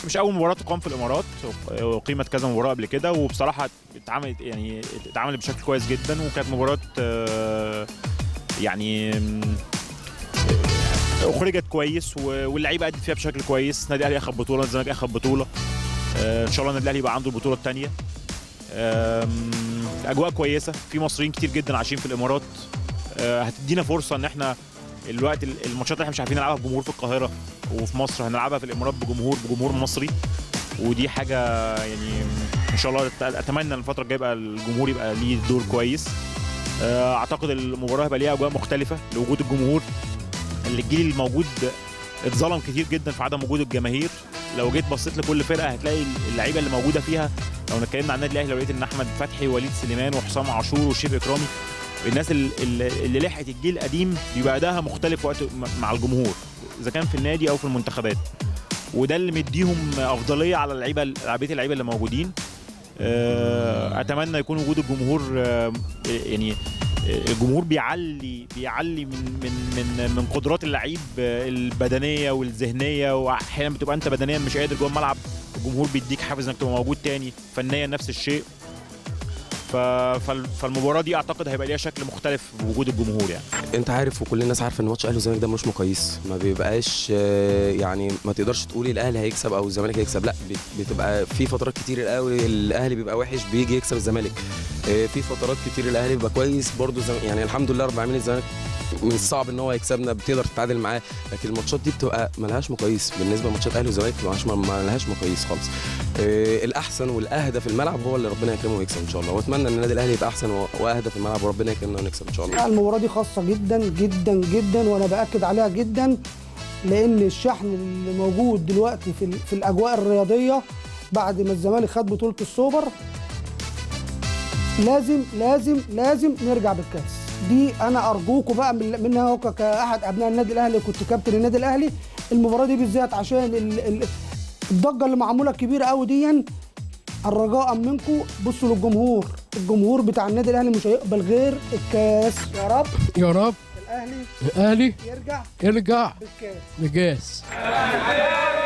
مش اول مباراه تقام في الامارات اقيمت كذا مباراه قبل كده وبصراحه اتعملت يعني اتعملت بشكل كويس جدا وكانت مباراه آه، يعني آم، اخرجت كويس و- واللعيبه ادت فيها بشكل كويس النادي الاهلي اخذ بطوله الزمالك اخذ بطوله آه، ان شاء الله النادي الاهلي يبقى عنده البطوله الثانيه اجواء كويسه في مصريين كتير جدا عايشين في الامارات آه، هتدينا فرصه ان احنا الوقت ال- الماتشات اللي احنا مش عارفين نلعبها بجمهور في القاهره وفي مصر هنلعبها في الامارات بجمهور بجمهور مصري ودي حاجه يعني ان شاء الله اتمنى الفتره الجايه يبقى الجمهور يبقى ليه دور كويس آه، اعتقد المباراه هيبقى ليها اجواء مختلفه لوجود الجمهور اللي الجيل الموجود اتظلم كتير جدا في عدم وجود الجماهير لو جيت بصيت لكل فرقه هتلاقي اللعيبه اللي موجوده فيها لو اتكلمنا عن النادي الاهلي لو لقيت ان احمد فتحي ووليد سليمان وحسام عاشور وشريف اكرامي الناس ال- ال- اللي لحقت الجيل القديم بيبقى ادائها مختلف وقت م- مع الجمهور اذا كان في النادي او في المنتخبات وده اللي مديهم افضليه على اللعيبه لعيبه اللعيبه اللي موجودين آه، اتمنى يكون وجود الجمهور آه، يعني آه، الجمهور بيعلي بيعلي من من من من قدرات اللعيب آه، البدنيه والذهنيه واحيانا بتبقى انت بدنيا مش قادر جوه الملعب الجمهور بيديك حافز انك تبقى موجود تاني فنيا نفس الشيء ف... فال- فالمباراه دي اعتقد هيبقى ليها شكل مختلف بوجود الجمهور يعني انت عارف وكل الناس عارفه ان ماتش الاهلي والزمالك ده مش مقاييس ما بيبقاش آه، يعني ما تقدرش تقولي الاهلي هيكسب او الزمالك هيكسب لا بت- بتبقى في فترات كتير قوي الاهلي بيبقى وحش بيجي يكسب الزمالك آه، في فترات كتير الاهلي بيبقى كويس برضه زم... يعني الحمد لله رب العالمين الزمالك من الصعب ان هو يكسبنا بتقدر تتعادل معاه لكن الماتشات دي بتبقى ملهاش مقاييس بالنسبه لماتشات الاهلي والزمالك ملهاش ما لهاش مقاييس خالص آه، الاحسن والاهدى في الملعب هو اللي ربنا يكرمه ويكسب ان شاء الله واتمنى ان النادي الاهلي يبقى احسن و- واهدى في الملعب وربنا يكرمنا ونكسب ان شاء الله لا، المباراة دي خاصة جدا جدا جدا وانا باكد عليها جدا لان الشحن اللي موجود دلوقتي في ال- في الاجواء الرياضية بعد ما الزمالك خد بطولة السوبر لازم لازم لازم نرجع بالكاس دي انا ارجوكوا بقى من- منها هو ك- كاحد ابناء النادي الاهلي كنت كابتن النادي الاهلي المباراة دي بالذات عشان ال- ال- الضجة اللي معمولة كبيرة قوي دي الرجاء منكم بصوا للجمهور الجمهور بتاع النادي الاهلي مش هيقبل غير الكاس يا رب يا رب الاهلي الاهلي يرجع يرجع بالكاس بجاز